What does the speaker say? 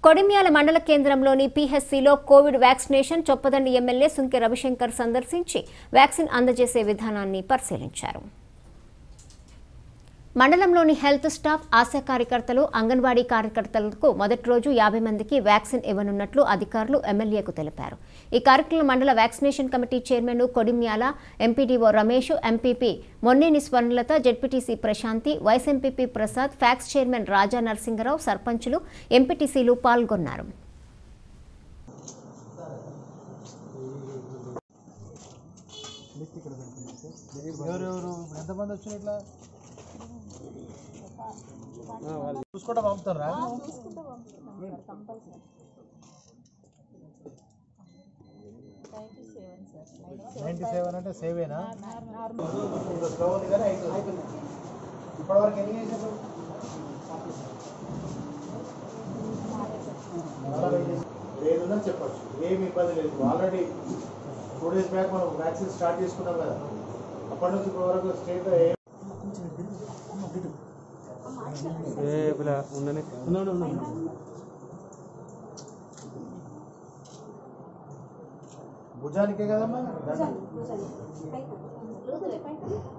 కొడిమ్యాల మండల కేంద్రంలోని పీహెచ్సిలో covid vaccination Choppadandi MLA Sunke Ravishankar సందర్శించి వ్యాక్సిన్ అందజేసే విధానాన్ని పరిశీలించారు మండలంలోని హెల్త్ స్టాఫ్ ఆశా కార్యకర్తలు అంగన్వాడీ కార్యకర్తలకు మొదటి రోజు యాభై మందికి వ్యాక్సిన్ ఇవ్వనున్నట్లు అధికారులు ఎమ్మెల్యేకు తెలిపారు ఈ కార్యక్రమం మండల vaccination committee chairman Kodimyala MPDO Ramesh MPP Monneni Swarnalatha ZPTC Prashanti vice MPP Prasad PACS chairman Raja Narasingarao సర్పంచులు ఎంపీటీసీలు పాల్గొన్నారు ఎవరెవరు ఇప్పుడు ఎంతమంది వచ్చిన ఇట్లా చూసుకుంటా పంపుతారా నైంటీ సెవెన్ అంటే సేవేనా స్లో ఉంది కానీ అయిపోయింది ఇప్పటివరకు ఎన్ని చేసారు లేదని చెప్పచ్చు ఏమి ఇబ్బంది లేదు ఆల్రెడీ టూ డేస్ బ్యాక్ మనం వ్యాక్సిన్ స్టార్ట్ చేసుకున్నాం కదా అప్పటి నుంచి ఇప్పటి వరకు స్టేట్ ఏ భుజానికే కదమ్మా